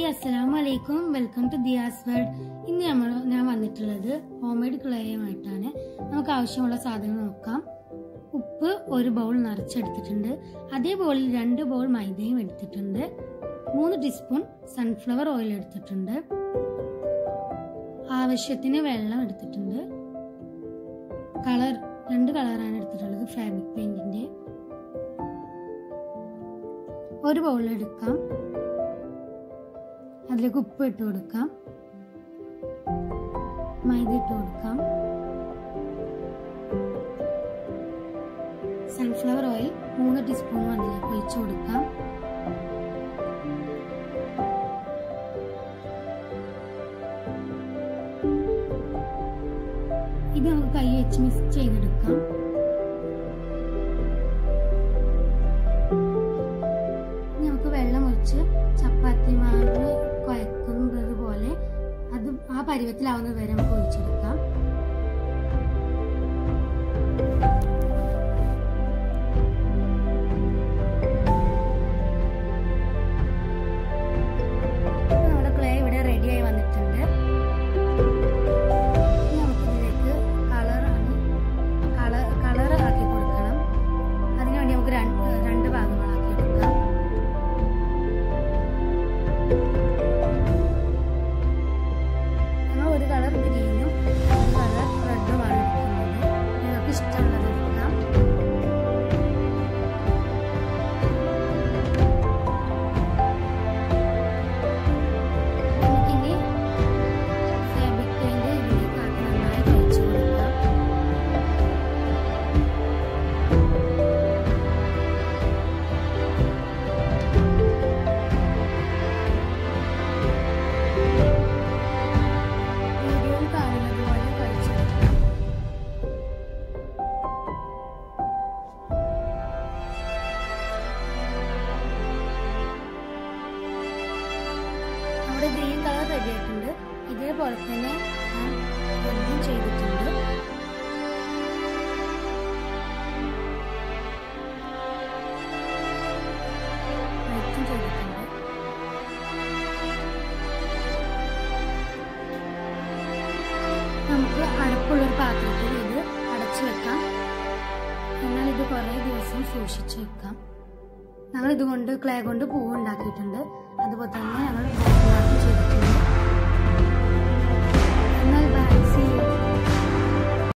അസ്സലാമു അലൈക്കും welcome to Diaz world ഇന്ന് നമ്മൾ ഞാൻ വന്നിട്ടുള്ളത് ഹോംമെയ്ഡ് ക്ലേയുമായിട്ടാണ് നമുക്ക് ആവശ്യമുള്ള സാധനങ്ങൾ നോക്കാം ഉപ്പ് ഒരു ബൗൾ നിറച്ചെടുത്തിട്ടുണ്ട് അതേ ബൗളിൽ രണ്ട് ബൗൾ മൈദയും എടുത്തിട്ടുണ്ട് മൂന്ന് ടീസ്പൂൺ സൺഫ്ലവർ ഓയിൽ എടുത്തിട്ടുണ്ട് ആവശ്യത്തിന് വെള്ളം എടുത്തിട്ടുണ്ട് കളർ രണ്ട് കളറാണ് എടുത്തിട്ടുള്ളത് ഫാബ്രിക് പെയിന്റിന്റെ ഒരു ബൗൾ എടുക്കാം അതിലേക്ക് ഉപ്പ് ഇട്ട് കൊടുക്കാം മൈദ ഇട്ട് കൊടുക്കാം സൺഫ്ലവർ ഓയിൽ മൂന്ന് ടീസ്പൂൺ അതിലേക്ക് ഒഴിച്ചു കൊടുക്കാം ഇത് നമുക്ക് കൈ വെച്ച് മിക്സ് ചെയ്തെടുക്കാം ഇനി നമുക്ക് വെള്ളം ഒഴിച്ച് ചപ്പാത്തി മാവ് കുഴക്കുന്നത് പോലെ അത് ആ പരുവത്തിലാവുന്നത് വരെ നമുക്ക് ഒഴിച്ചെടുക്കാം നമ്മുടെ ക്ലേ ഇവിടെ റെഡിയായി വന്നിട്ടുണ്ട് ഇനി നമുക്കിതിലേക്ക് കളറാണ് കളർ കളർ ആക്കി കൊടുക്കണം അതിനുവേണ്ടി നമുക്ക് രണ്ട് രണ്ട് ഭാഗങ്ങളാക്കി എടുക്കാം നമ്മൾ ഒരു കളർ ഗ്രീനും ഒരു കളർ റെഡുമാണ് എടുക്കുന്നത് നിങ്ങൾക്ക് ഇഷ്ടമുള്ളത് എടുക്കാം നമുക്കിനി ഫാബ്രിക് പെയിന്റ് ഇതിലേക്ക് ആക്കി നന്നായി തേച്ച് കൊടുക്കാം വീഡിയോയിൽ കാണുന്നത് പോലെ കഴിച്ചെടുക്കാം നമ്മുടെ ഗ്രീൻ കളർ റെഡി ആയിട്ടുണ്ട് ഇതേപോലെ തന്നെ ഞാൻ റെഡും ചെയ്തിട്ടുണ്ട് വൈറ്റും ചെയ്തിട്ടുണ്ട് നമുക്ക് അടപ്പുള്ളൊരു പാത്രത്തിൽ ഇത് അടച്ചു വെക്കാം എന്നാൽ ഇത് കുറേ ദിവസം സൂക്ഷിച്ചു വെക്കാം ഞങ്ങൾ ഇതുകൊണ്ട് ക്ലേ കൊണ്ട് പൂവ് ഉണ്ടാക്കിയിട്ടുണ്ട് അതുപോലെ തന്നെ ഞങ്ങൾ ബോട്ടിലാർട്ടും ചെയ്തിട്ടുണ്ട് എന്നാൽ ബൈ സീ യു